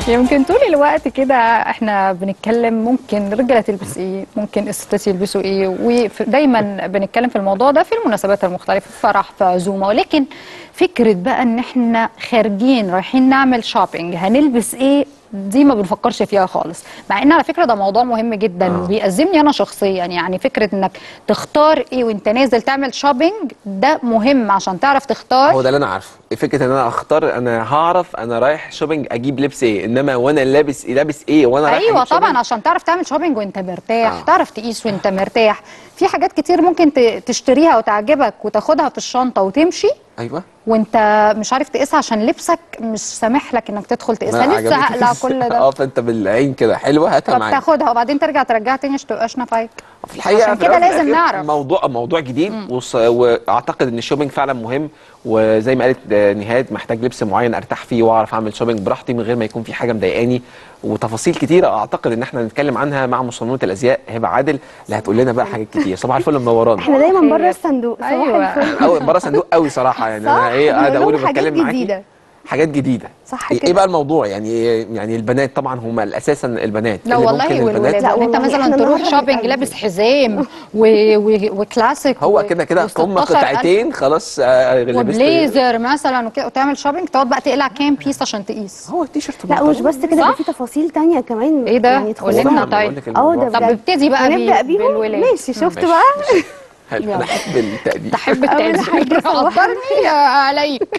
يمكن طول الوقت كده احنا بنتكلم ممكن رجاله تلبس ايه ممكن الستات يلبسوا ايه ودايما بنتكلم في الموضوع ده في المناسبات المختلفه في فرح في عزومه ولكن فكره بقى ان احنا خارجين رايحين نعمل شوبينج هنلبس ايه دي ما بنفكرش فيها خالص مع ان على فكره ده موضوع مهم جدا آه. وبيأزمني انا شخصيا يعني فكره انك تختار ايه وانت نازل تعمل شوبينج ده مهم عشان تعرف تختار هو ده اللي انا عارفه فكره ان انا اختار انا هعرف انا رايح شوبينج اجيب لبس ايه انما وانا لابس إيه لابس ايه وانا رايح ايوه أجيب شوبينج؟ طبعا عشان تعرف تعمل شوبينج وانت مرتاح آه. تعرف تقيس وانت مرتاح في حاجات كتير ممكن ت- تشتريها وتعجبك وتاخدها في الشنطه وتمشي ايوه وانت مش عارف تقيسها عشان لبسك مش سامح لك انك تدخل تقيسها ما لسه عجبتنيش. هقلع كل اه ده فانت بالعين كده حلوه هاتها معاك فبتاخدها وبعدين ترجع ترجعها تاني عشان تبقاش نفايك في الحقيقه عشان في الأول كده وفي لازم الآخر نعرف. موضوع موضوع جديد وص... واعتقد ان الشوبينج فعلا مهم وزي ما قالت آه، نهاد محتاج لبس معين ارتاح فيه واعرف اعمل شوبينج براحتي من غير ما يكون في حاجه مضايقاني وتفاصيل كتيره اعتقد ان احنا نتكلم عنها مع مصممه الازياء هبه عادل اللي هتقول لنا بقى حاجات كتير صباح الفل منورانا احنا دايما خير. بره الصندوق صباح أيوة. الفل قوي بره صندوق قوي صراحه يعني انا صح، ايه قاعد بنقول اقول لهم حاجات وبتكلم معاكي جديدة. حاجات جديده صح ايه كده. بقى الموضوع يعني يعني البنات طبعا هم اساسا البنات لا اللي والله ممكن والولاد لا يعني انت والله مثلا احنا تروح النهاردة شوبينج هنتقابل. لابس حزام و... و... وكلاسيك هو و- كده كده هم و16,000 قطعتين خلاص آه، لبست- وبليزر مثلا وكده وتعمل شوبينج تقعد بقى تقلع كام بيس عشان تقيس هو التيشيرت لا ومش بس كده صح؟ ده في تفاصيل تانية كمان ايه ده؟ يعني قولي لنا تخصها. طيب. اه ده طب بجد. ابتدي بقى بي- هنبدأ بيهم بالولاد. ماشي شفت ماشي. بقى حلو يلا. انا احب التقديم تحب أول التقدير حاجة صباح قدرني عليك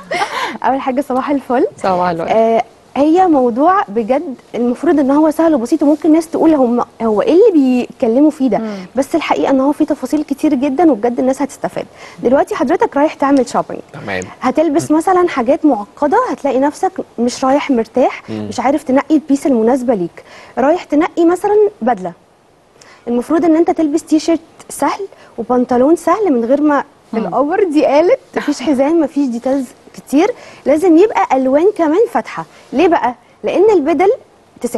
اول حاجه صباح الفل صباح الورد آه هي موضوع بجد المفروض ان هو سهل وبسيط وممكن ناس تقول هم هو ايه اللي بيتكلموا فيه ده بس الحقيقه ان هو فيه تفاصيل كتير جدا وبجد الناس هتستفاد دلوقتي حضرتك رايح تعمل شوبينج تمام هتلبس مثلا حاجات معقده هتلاقي نفسك مش رايح مرتاح مش عارف تنقي البيس المناسبه ليك رايح تنقي مثلا بدله المفروض ان انت تلبس تي شيرت سهل وبنطلون سهل من غير ما الاوفر دي قالت مفيش حزام مفيش ديتيلز كتير لازم يبقى الوان كمان فاتحه ليه بقى لان البدل 90%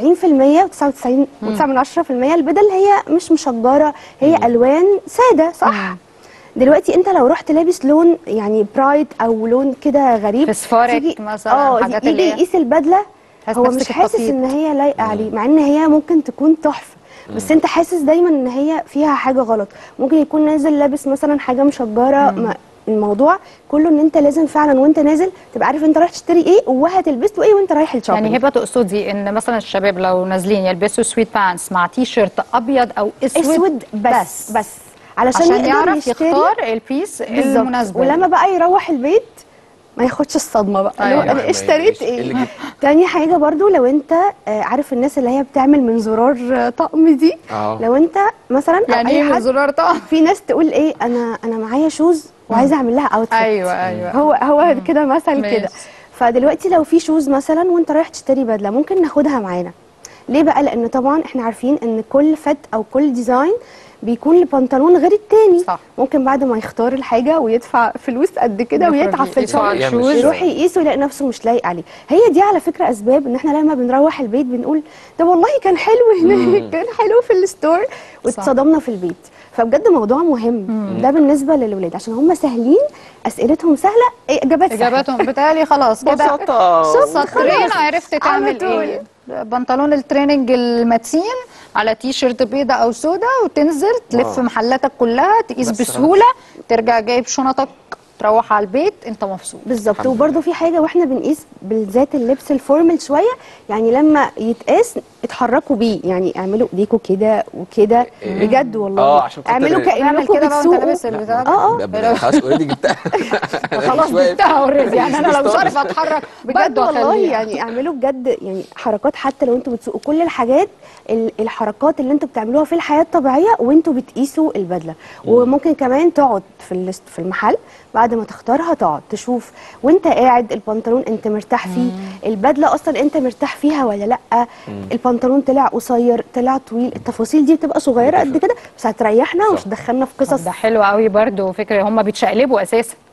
و99 من 10% البدل هي مش مشجره هي الوان ساده صح دلوقتي انت لو رحت لابس لون يعني برايت او لون كده غريب فسفورك تيجي- مثلا، اه حاجات يجي اللي هي- يقيس البدله حاسس هو نفسك مش حاسس التقييد. ان هي لايقه عليه مع ان هي ممكن تكون تحفه بس انت حاسس دايما ان هي فيها حاجه غلط ممكن يكون نازل لابس مثلا حاجه مشجره ما الموضوع كله ان انت لازم فعلا وانت نازل تبقى عارف انت رايح تشتري ايه وهتلبسه ايه وانت رايح الشوبينج يعني هبه تقصدي ان مثلا الشباب لو نازلين يلبسوا سويت بانس مع تي شيرت ابيض او اسود اسود بس بس, علشان, عشان يقدر يعرف يشتري يختار البيس بالظبط المناسبه ولما بقى يروح البيت ما ياخدش الصدمه بقى اللي هو أيوة. انا ما اشتريت يجيش اللي ايه جبت. تاني حاجه برضو لو انت آه، عارف الناس اللي هي بتعمل من زرار آه، طقم دي اه لو انت مثلا أو يعني أي ايه من حد زرار طقم في ناس تقول ايه انا انا معايا شوز وعايزه اعمل لها اوتفيت ايوه ايوه هو هو كده مثل ماشي. كده فدلوقتي لو في شوز مثلا وانت رايح تشتري بدله ممكن ناخدها معانا ليه بقى لان طبعا احنا عارفين ان كل فت او كل ديزاين بيكون لبنطلون غير التاني صح. ممكن بعد ما يختار الحاجه ويدفع فلوس قد كده يخرج ويتعب في يدفع الشغل الشوز. يعمل يروح يقيس ويلاقي نفسه مش لايق عليه هي دي على فكره اسباب ان احنا لما بنروح البيت بنقول ده والله كان حلو هناك كان حلو في الستور واتصدمنا في البيت فبجد موضوع مهم ده بالنسبه للولاد عشان هم سهلين اسئلتهم سهله اجابات سهلة. اجاباتهم بتالي خلاص كده بساطه سطرين عرفت على تعمل طول. ايه بنطلون التريننج المتين على تي شيرت بيضة او سودا وتنزل تلف آه. محلاتك كلها تقيس بس بسهوله ترجع جايب شنطك تروح على البيت انت مبسوط بالظبط الحمد وبرده في حاجه واحنا بنقيس بالذات اللبس الفورمال شويه يعني لما يتقاس اتحركوا بيه يعني اعملوا ايديكوا كده وكده إيه. بجد والله آه، عشان خاطر اعملوا ال- اعمل كانكم كده بقى وانت لابس بتسوقوا البتاع ده. اه اه ده- ده خلاص اوريدي جبتها خلاص مش واقف. جبتها اوريدي يعني انا لو مش مش عارف اتحرك بجد برضه والله أخليها. يعني اعملوا بجد يعني حركات حتى لو انتوا بتسوقوا كل الحاجات ال- الحركات اللي انتوا بتعملوها في الحياه الطبيعيه وانتوا بتقيسوا البدله وممكن كمان تقعد في الاست- في المحل بعد ما تختارها تقعد تشوف وانت قاعد البنطلون انت مرتاح فيه البدله اصلا انت مرتاح فيها ولا لا البنطلون طلع قصير طلع طويل التفاصيل دي بتبقى صغيره قد كده بس هتريحنا ومش تدخلنا في طب قصص ده حلو قوي برضه فكره هم بيتشقلبوا اساسا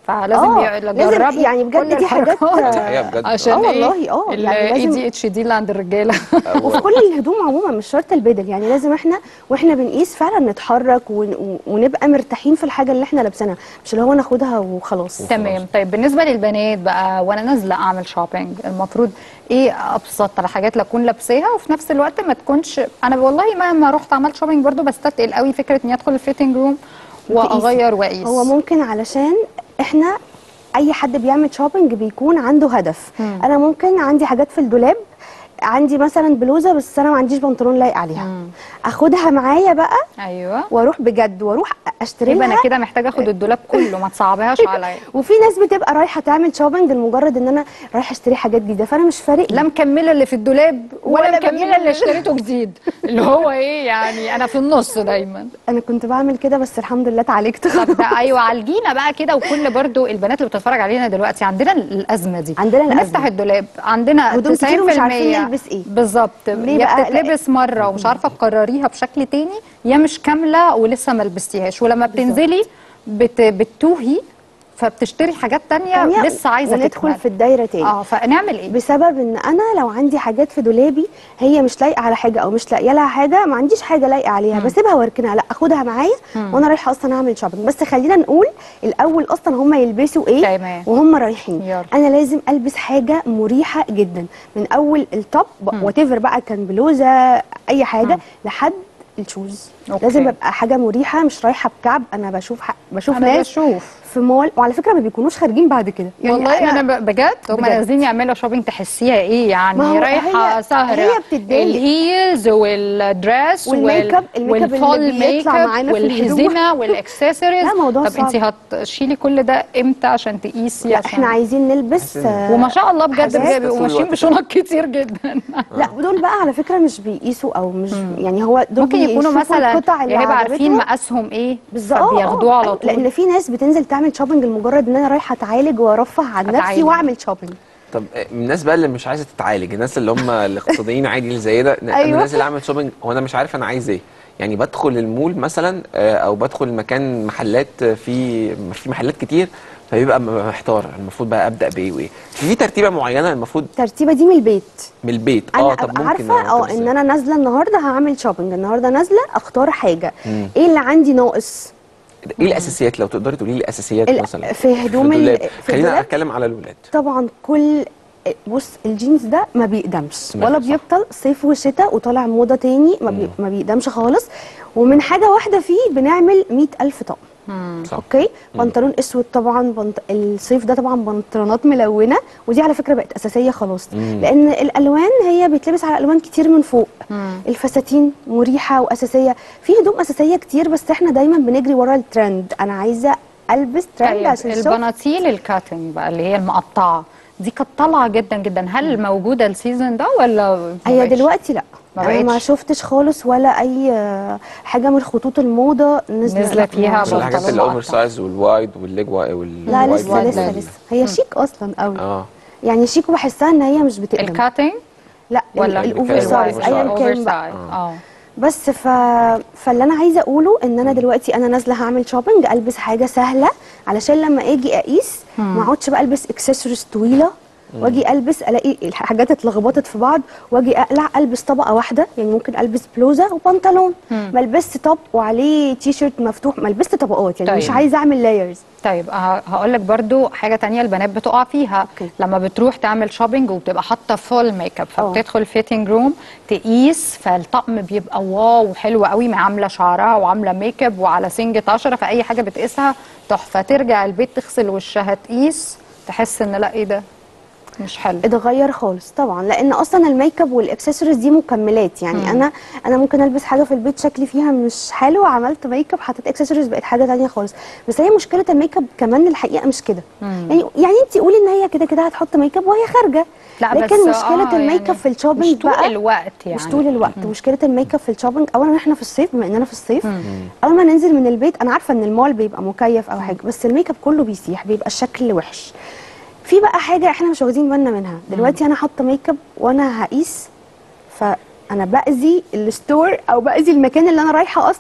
فلازم آه، ي- لازم يجربوا يعني بجد كل دي حاجات- الحركات دي حقيقة بجد. عشان آه ايه والله، آه، يعني الاي لازم- دي اتش دي اللي عند الرجاله وفي كل الهدوم عموما مش شرط البدل يعني لازم احنا واحنا بنقيس فعلا نتحرك ون... و- ونبقى مرتاحين في الحاجه اللي احنا لابسينها مش اللي هو ناخدها وخلاص تمام طيب بالنسبه للبنات بقى وانا نازله اعمل شوبينج المفروض ايه ابسط الحاجات اللي اكون لابساها وفي نفس الوقت ما تكونش انا والله مهما رحت عملت شوبينج برضو بستثقل قوي فكره اني ادخل الفيتنج روم واغير واقيس هو ممكن علشان احنا اي حد بيعمل شوبينج بيكون عنده هدف مم. انا ممكن عندي حاجات في الدولاب عندي مثلا بلوزه بس انا ما عنديش بنطلون لايق عليها مم. اخدها معايا بقى ايوه واروح بجد واروح اشتري يبقى لها انا كده محتاجه اخد الدولاب كله ما تصعبهاش عليا وفي ناس بتبقى رايحه تعمل شوبينج لمجرد ان انا رايحه اشتري حاجات جديده فانا مش فارق لا لي مكمله اللي في الدولاب ولا, ولا مكمله بجيب اللي اشتريته جديد اللي هو ايه يعني انا في النص دايما انا كنت بعمل كده بس الحمد لله اتعالجت طب ده ايوه عالجينا بقى كده وكل برضو البنات اللي بتتفرج علينا دلوقتي عندنا الازمه دي عندنا الأزمة. بنفتح الدولاب عندنا هدوم كتير 90% ومش عارفين نلبس إيه. بالظبط ليه يا بقى؟ بتتلبس مره ومش عارفه تكرريها بشكل تاني يا مش كامله ولسه ما لبستيهاش ولما بتنزلي بت... بتوهي فبتشتري حاجات تانية, تانية لسه عايزه وندخل تكمل في الدايره تاني اه فنعمل ايه بسبب ان انا لو عندي حاجات في دولابي هي مش لايقه على حاجه او مش لاقيه لها حاجه ما عنديش حاجه لايقه عليها بسيبها واركنها لا اخدها معايا وانا رايحه اصلا اعمل شوبينج بس خلينا نقول الاول اصلا هم يلبسوا ايه تمام. وهم رايحين يلا. انا لازم البس حاجه مريحه جدا من اول التوب وات بقى كان بلوزه اي حاجه لحد الشوز أوكي. لازم ابقى حاجه مريحه مش رايحه بكعب انا بشوف ح... بشوف انا ناس بشوف في مول وعلى فكره ما بيكونوش خارجين بعد كده والله انا, ب- بجد هم بجد. نازلين يعملوا شوبينج تحسيها ايه يعني ما هو رايحه هي- سهره هي بتتضايق. الهيلز والدريس والميك اب- الميك اب اللي والفول بيطلع ميك معانا اب في الهدوم. والحزمه والاكسسوارز لا، موضوع طب صعب. انت هتشيلي كل ده امتى عشان تقيسي لا عشان احنا عايزين نلبس آه، وما شاء الله بجد حاجات بيبقوا طول ماشيين الوقت بشنط كتير جدا لا دول بقى على فكره مش بيقيسوا او مش يعني هو دول ممكن يكونوا بيشوفوا مثلا القطع اللي يا هبه عارفين عجبتهم. مقاسهم ايه بالظبط فبياخدوه آه، على آه، طول لان في ناس بتنزل تعمل شوبينج لمجرد ان انا رايحه اتعالج وارفه عن أتعالج. نفسي واعمل شوبينج طب آه، الناس بقى اللي مش عايزه تتعالج الناس اللي هم الاقتصاديين عادي اللي زي ده انا أيوة. نازل اعمل شوبينج هو انا مش عارف انا عايز ايه يعني بدخل المول مثلا آه، او بدخل مكان محلات آه، في في محلات كتير فبيبقى م- محتار المفروض بقى ابدا بايه وايه في ترتيبه معينه المفروض الترتيبه دي من البيت من البيت انا اه طب ابقى ممكن عارفه اه أرتب ان إزاي؟ انا نازله النهارده هعمل شوبينج النهارده نازله اختار حاجه مم. ايه اللي عندي ناقص ايه الاساسيات لو تقدري تقولي لي الاساسيات ال- مثلا في هدوم ال- الدولاب. في خلينا الدولاب؟ اتكلم على الولاد طبعا كل بص الجينز ده ما بيقدمش تمام، ولا صح. بيبطل صيف وشتاء وطالع موضه تاني ما, بي ما بيقدمش خالص ومن حاجه واحده فيه بنعمل مئة ألف طقم صح اوكي بنطلون اسود طبعا بنط... الصيف ده طبعا بنطلونات ملونه ودي على فكره بقت اساسيه خلاص مم. لان الالوان هي بيتلبس على الوان كتير من فوق الفساتين مريحه واساسيه في هدوم اساسيه كتير بس احنا دايما بنجري ورا الترند انا عايزه البس ترند طيب عشان الشغل البناطيل الكاتنج بقى اللي هي المقطعه دي كانت طالعه جدا جدا هل موجوده السيزون ده ولا ما هي بقتش؟ دلوقتي لا ما انا ما بقتش. شفتش خالص ولا اي آه، حاجه من خطوط الموضه نزل نزل فيها عشان الحاجات بنطلون الاوفر مقطع. سايز والوايد والليج واي وال لا والوايد لسه وايد لسه لاين. لسه هي شيك اصلا قوي اه يعني شيك وبحسها ان هي مش بتقدم الكاتنج لا ولا الاوفر الوايد. سايز ايا الأوفر كان بقى سايز. اه بس ف... فاللي انا عايزه اقوله ان انا دلوقتي انا نازله هعمل شوبينج البس حاجه سهله علشان لما اجي اقيس ما اقعدش بقى البس اكسسوارز طويله واجي البس الاقي الحاجات اتلخبطت في بعض واجي اقلع البس طبقه واحده يعني ممكن البس بلوزه وبنطلون ما البس توب وعليه تي شيرت مفتوح ما لبست طبقات يعني طيب. مش عايزه اعمل لايرز طيب هقول لك برضو حاجه تانية البنات بتقع فيها أوكي. لما بتروح تعمل شوبينج وبتبقى حاطه فول ميك اب اه. فبتدخل فيتنج روم تقيس فالطقم بيبقى واو حلو قوي ما عامله شعرها وعامله ميك اب وعلى سنجة 10 فاي حاجه بتقيسها تحفه ترجع البيت تغسل وشها تقيس تحس ان لا ايه ده مش حلو اتغير خالص طبعا لان اصلا الميك اب والاكسسوارز دي مكملات يعني مم. انا انا ممكن البس حاجه في البيت شكلي فيها مش حلو عملت ميك اب حطيت اكسسوارز بقت حاجه تانية خالص بس هي مشكله الميك اب كمان الحقيقه مش كده مم. يعني يعني انت قولي ان هي كده كده هتحط ميك اب وهي خارجه لا لكن بس مشكله آه الميك يعني اب في الشوبينج مش طول بقى الوقت يعني مش طول الوقت مشكله الميك اب في الشوبينج اولا احنا في الصيف بما اننا في الصيف اول ما ننزل من البيت انا عارفه ان المول بيبقى مكيف او حاجه بس الميك اب كله بيسيح بيبقى الشكل وحش في بقى حاجه احنا مش واخدين بالنا منها دلوقتي انا حاطه ميك اب وانا هقيس فانا باذي الستور او باذي المكان اللي انا رايحه اصلا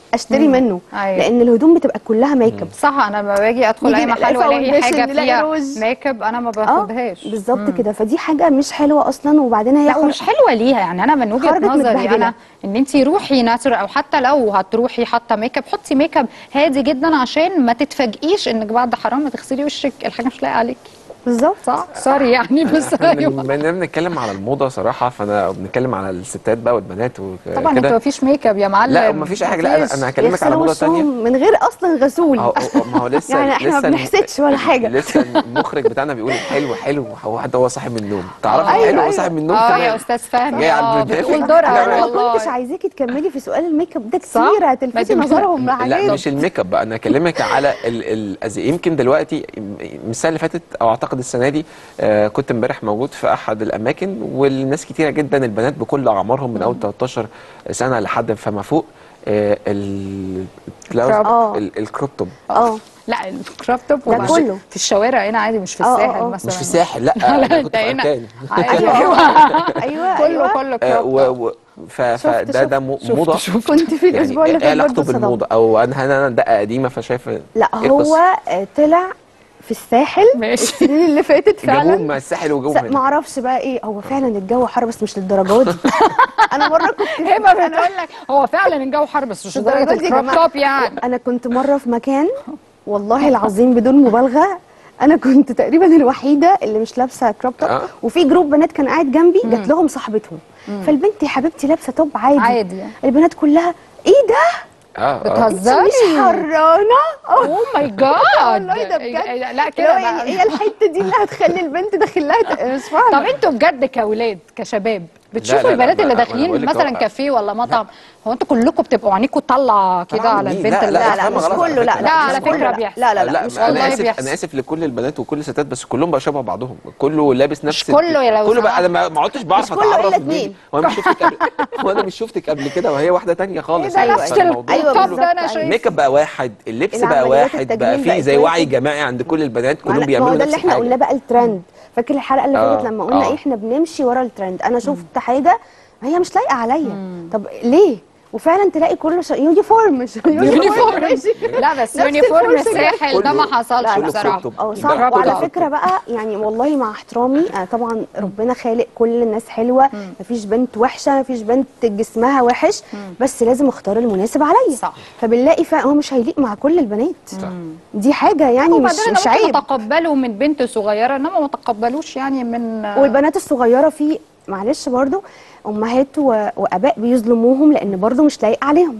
اشتري منه أيوة. لان الهدوم بتبقى كلها ميك اب صح انا لما باجي ادخل نيجي اي نلاقي محل والاقي فاونديشن، حاجه نلاقي فيها روج. ميك اب انا ما اه باخدهاش بالظبط كده فدي حاجه مش حلوه اصلا وبعدين هي لا خر- ومش حلوه ليها يعني انا من وجهه خرجت نظري متبهدلة. انا ان انت روحي ناتشر او حتى لو هتروحي حاطه ميك اب حطي ميك اب هادي جدا عشان ما تتفاجئيش انك بعد حرام ما تغسلي وشك الحاجه مش لايقه عليكي بالظبط صح سوري يعني بس احنا ايوه بما اننا بنتكلم على الموضه صراحه فانا بنتكلم على الستات بقى والبنات وكده طبعا انت ما فيش ميك اب يا معلم لا مفيش اي حاجه لا مفيش. انا انا هكلمك على يغسلوا موضه ثانيه وشهم من غير اصلا غسول أهو- أهو- ما هو لسه يعني إحنا ما لسه الم- بنحسدش ولا حاجة. لسه المخرج بتاعنا بيقول حلو حلو هو حتى هو صاحي من النوم تعرفي آه، حلو أيوة، هو أيوة. صاحي من النوم اه تمام يا استاذ فهمي جاي على اه البرنامج. بتقول لا، دورها انا ما والله كنتش عايزاكي تكملي في سؤال الميك اب ده صح؟ كتير ما هتلفتي دي- نظرهم لا عليه مش الميك اب بقى انا اكلمك على ال ال يمكن دلوقتي من السنه اللي فاتت او اعتقد السنه دي آه كنت امبارح موجود في احد الاماكن والناس كتيره جدا البنات بكل اعمارهم من اول 13 سنه لحد فما فوق آه ال كروب. آه. ال- الكروب توب اه لا الكراب توب ده وبعدين كله. في الشوارع هنا عادي مش في آه، آه، الساحل آه. مثلا مش في الساحل لا لا انا كنت انت في هنا اركان ايوه ايوه كله ايوه كله آه، كراب و- توب و- ف- فده ده مو- شفت- موضه شفت. كنت في الاسبوع يعني اللي ايه فات علاقته برضه صدمت. بالموضه او انا هل انا دقه قديمه فشايف لا إيه هو القصة؟ آه، طلع في الساحل ماشي. السنين اللي فاتت جابوه فعلا من الساحل وجابوه س- هنا ما اعرفش بقى ايه هو فعلا الجو حر بس مش للدرجه دي انا مره كنت هبه بتقول لك هو فعلا الجو حر بس مش الدرجة درجه دي يا الكروب جماعة. توب يعني انا كنت مره في مكان والله العظيم بدون مبالغه انا كنت تقريبا الوحيده اللي مش لابسه كروب توب آه. وفي جروب بنات كان قاعد جنبي جات لهم صاحبتهم فالبنت يا حبيبتي لابسه توب عادي عادي. البنات كلها ايه ده اه اه بتهزري مش حرانه اوه ماي جاد والله ده بجد لا اللي كده هو يعني بقى. هي الحته دي اللي هتخلي البنت داخل لها ت- مش فاهمه طب انتوا بجد كاولاد كشباب بتشوفوا لا، لا، البنات ما- اللي ما أنا داخلين بقول لك مثلا هو- كافيه ولا مطعم هو انتوا كلكم بتبقوا عينيكم طالعه كده طبعاً على مين؟ البنت لا، اللي لا لا فاهمة مش غلط على كله لا فكرة. لا، على مش كله، فكرة لا. بيحصل. لا لا لا لا مش انا والله اسف بيحصل. انا اسف لكل البنات وكل الستات بس كلهم بقى شبه بعضهم كله لابس نفس كله يا لو كله بقى سمحت. انا ما ما عدتش بعرف مش كله اتعرف إلا مين اتنين. هو انا مش شفتك قبل هو انا مش شفتك قبل كده وهي واحده تانية خالص ايه ده أيوة، نفس فالموضوع أيوة التوب بالظبط، ده انا أيوة. شايف الميك اب بقى واحد اللبس بقى العمليات واحد بقى التجميل فيه بقت زي وعي واحد. جماعي عند كل البنات كلهم ما بيعملوا هو ده نفس اللي احنا الحاجة. قلناه بقى الترند فاكر الحلقه اللي آه، فاتت لما قلنا آه. ايه احنا بنمشي ورا الترند انا شفت حاجه هي مش لايقه عليا طب ليه وفعلا تلاقي كله ش... يونيفورم مش يونيفورم ماشي. لا بس نفس يونيفورم الفرشة كده. الساحل ده ما كله- حصلش كله بصراحه كروب توب. اه يبقى صح كله وعلى كروب توب. فكره بقى يعني والله مع احترامي آه طبعا ربنا خالق كل الناس حلوه مفيش بنت وحشه مفيش بنت جسمها وحش بس لازم اختار المناسب عليا صح. فبنلاقي فعلا هو مش هيليق مع كل البنات صح. دي حاجه يعني مش وبعدين انا مش ممكن عيب اتقبله من بنت صغيره انما ما تقبلوش يعني من والبنات الصغيره في معلش برضو امهات و... واباء بيظلموهم لان برضو مش لايق عليهم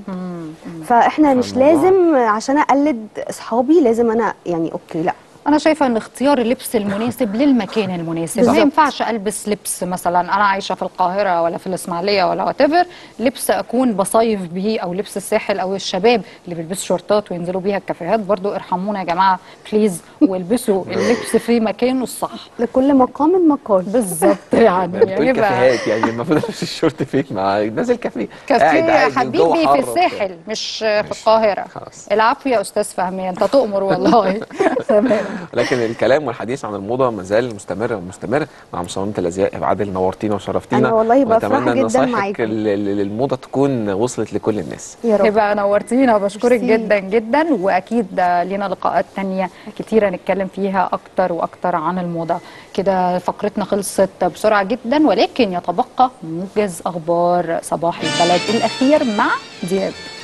فاحنا مش فالموضوع- لازم عشان اقلد اصحابي لازم انا يعني اوكي لا انا شايفه ان اختيار اللبس المناسب للمكان المناسب بالظبط. ما ينفعش البس لبس مثلا انا عايشه في القاهره ولا في الاسماعيليه ولا وات لبس اكون بصيف بيه او لبس الساحل او الشباب اللي بيلبسوا شورتات وينزلوا بيها الكافيهات برضو ارحمونا يا جماعه بليز والبسوا اللبس في مكانه الصح لكل مقام مقال بالظبط يعني بتقول يعني بقى كافيهات يعني المفروض البس الشورت فيك مع نازل كافيه كافيه قاعد يا عادي والجو حبيبي حر في وبتاع. الساحل مش في القاهره خلاص. العفو يا استاذ فهمي انت تؤمر والله تمام لكن الكلام والحديث عن الموضه ما زال مستمر ومستمر مع مصممه الازياء ابو عادل نورتينا وشرفتينا أنا والله بفرح واتمنى ان جداً نصايحك معاكم. لل- للموضه تكون وصلت لكل الناس يا رب هبه نورتينا وبشكرك ميرسي. جدا جدا واكيد لينا لقاءات تانية كتيره نتكلم فيها اكتر واكتر عن الموضه كده فقرتنا خلصت بسرعه جدا ولكن يتبقى موجز اخبار صباح البلد الاخير مع دياب